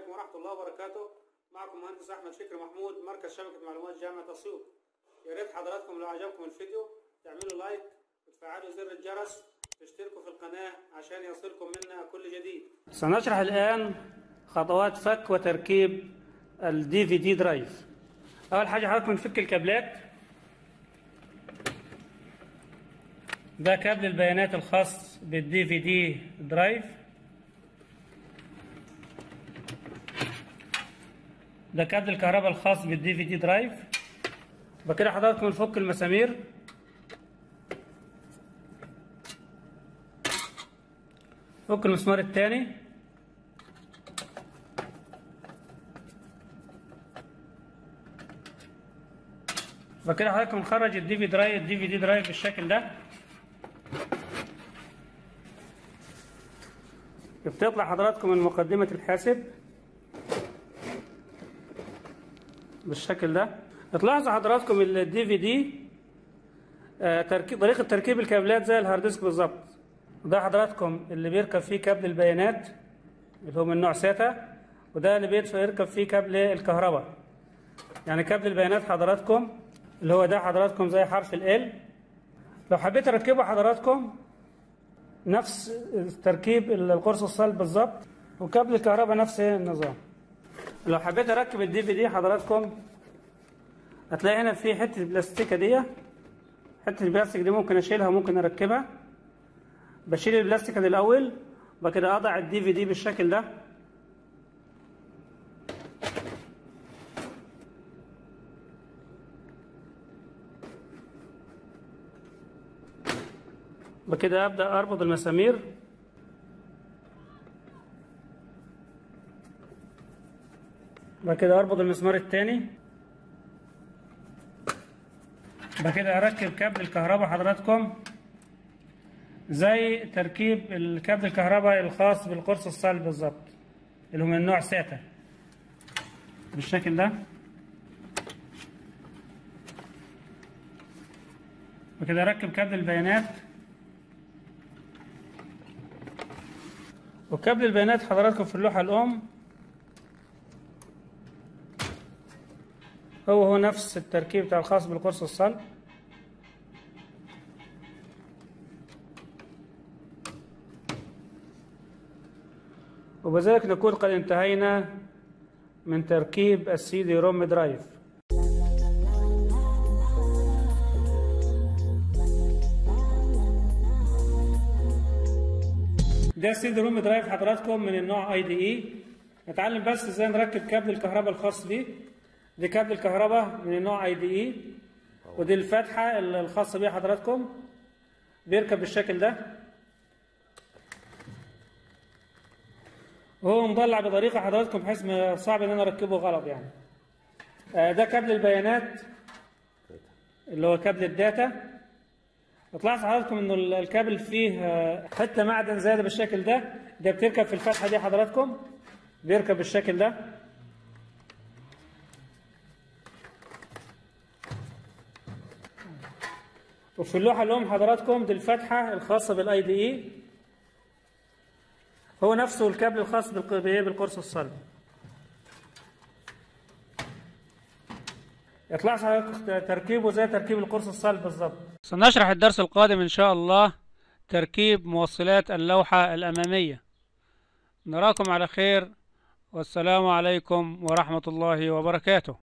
عليكم ورحمة الله وبركاته معكم مهندس أحمد شكري محمود مركز شبكة معلومات جامعة أسيوط يا ريت حضراتكم لو عجبكم الفيديو تعملوا لايك وتفعلوا زر الجرس وتشتركوا في القناة عشان يصلكم منا كل جديد سنشرح الآن خطوات فك وتركيب الدي في دي درايف أول حاجة حضراتكم نفك الكابلات ده كابل البيانات الخاص بالدي في دي درايف ده كابل الكهرباء الخاص بالدي في دي درايف بكده حضراتكم نفك المسامير فك المسمار الثاني بكده حضراتكم نخرج الدي في درايف الدي في دي درايف بالشكل ده بتطلع حضراتكم من مقدمة الحاسب بالشكل ده تلاحظوا حضراتكم الدي في دي تركيب طريقة تركيب الكابلات زي الهارد ديسك بالظبط ده حضراتكم اللي بيركب فيه كابل البيانات اللي هو من نوع ساتا وده اللي بيركب فيه كابل الكهرباء يعني كابل البيانات حضراتكم اللي هو ده حضراتكم زي حرف ال لو حبيت اركبه حضراتكم نفس تركيب القرص الصلب بالظبط وكابل الكهرباء نفس النظام لو حبيت اركب الدي في دي حضراتكم هتلاقي هنا في حته البلاستيكه دي حته البلاستيك دي ممكن اشيلها وممكن اركبها بشيل البلاستيكه دي الاول وبعد كده اضع الدي في دي بالشكل ده بكده ابدا اربط المسامير بعد كده اربط المسمار الثاني بعد كده اركب كابل الكهرباء حضراتكم زي تركيب الكابل الكهرباء الخاص بالقرص الصلب بالظبط اللي هو من نوع ساتا بالشكل ده وكده اركب كابل البيانات وكابل البيانات حضراتكم في اللوحة الأم هو هو نفس التركيب بتاع الخاص بالقرص الصلب وبذلك نكون قد انتهينا من تركيب السي دي روم درايف ده السي دي روم درايف حضراتكم من النوع اي دي اي نتعلم بس ازاي نركب كابل الكهرباء الخاص بيه دي كابل الكهرباء من النوع اي دي اي ودي الفتحه الخاصه بيه حضراتكم بيركب بالشكل ده وهو مضلع بطريقه حضراتكم بحيث ما صعب ان انا اركبه غلط يعني آه ده كابل البيانات اللي هو كابل الداتا تلاحظ حضراتكم انه الكابل فيه حته معدن زياده بالشكل ده ده بتركب في الفتحه دي حضراتكم بيركب بالشكل ده وفي اللوحه اللي هم حضراتكم دي الفتحه الخاصه بالاي دي اي هو نفسه الكابل الخاص بالقرص الصلب يطلع تركيبه زي تركيب القرص الصلب بالظبط سنشرح الدرس القادم إن شاء الله تركيب موصلات اللوحة الأمامية نراكم على خير والسلام عليكم ورحمة الله وبركاته